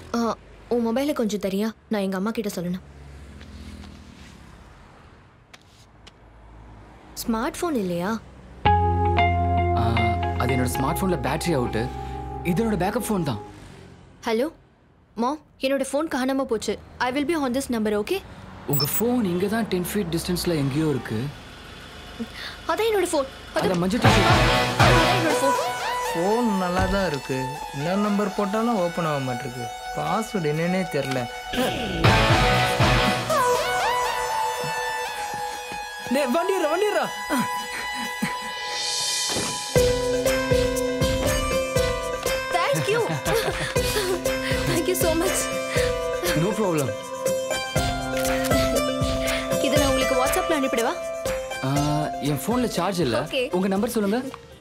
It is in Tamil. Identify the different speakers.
Speaker 1: ஆ, உன் மொபைலை கொஞ்சம் தரியா நான் எங்கள் அம்மா கிட்ட சொல்லணும் ஸ்மார்ட் ஃபோன் இல்லையா
Speaker 2: ஆ, அது என்னோட ஸ்மார்ட் ஃபோனில் பேட்டரி அவுட்டு இது என்னோட பேக்கப் ஃபோன் தான்
Speaker 1: ஹலோ மாம் என்னோட ஃபோன் காணாம போச்சு I will be on this number okay
Speaker 2: உங்கள் ஃபோன் இங்கே தான் டென் ஃபீட் டிஸ்டன்ஸில் எங்கேயோ இருக்கு
Speaker 1: அதான் என்னோட ஃபோன்
Speaker 2: அந்த மஞ்சள் டிஷர்ட்
Speaker 1: அதான் என்னோட ஃபோன்
Speaker 3: ஃபோன் நல்லா தான் இருக்கு என்ன நம்பர் போட்டாலும் ஓப்பன் ஆக மாட்டிருக்கு பாஸ்வேர்டு என்னன்னே தெரில வண்டிடுறா வண்டிடுறா
Speaker 1: thank you thank you so much
Speaker 2: no problem
Speaker 1: இதை நான் உங்களுக்கு வாட்ஸ்அப்பில் அனுப்பிடவா
Speaker 2: என் ஃபோனில் சார்ஜ் இல்லை
Speaker 1: Okay.
Speaker 2: உங்கள் நம்பர் சொல்லுங்கள்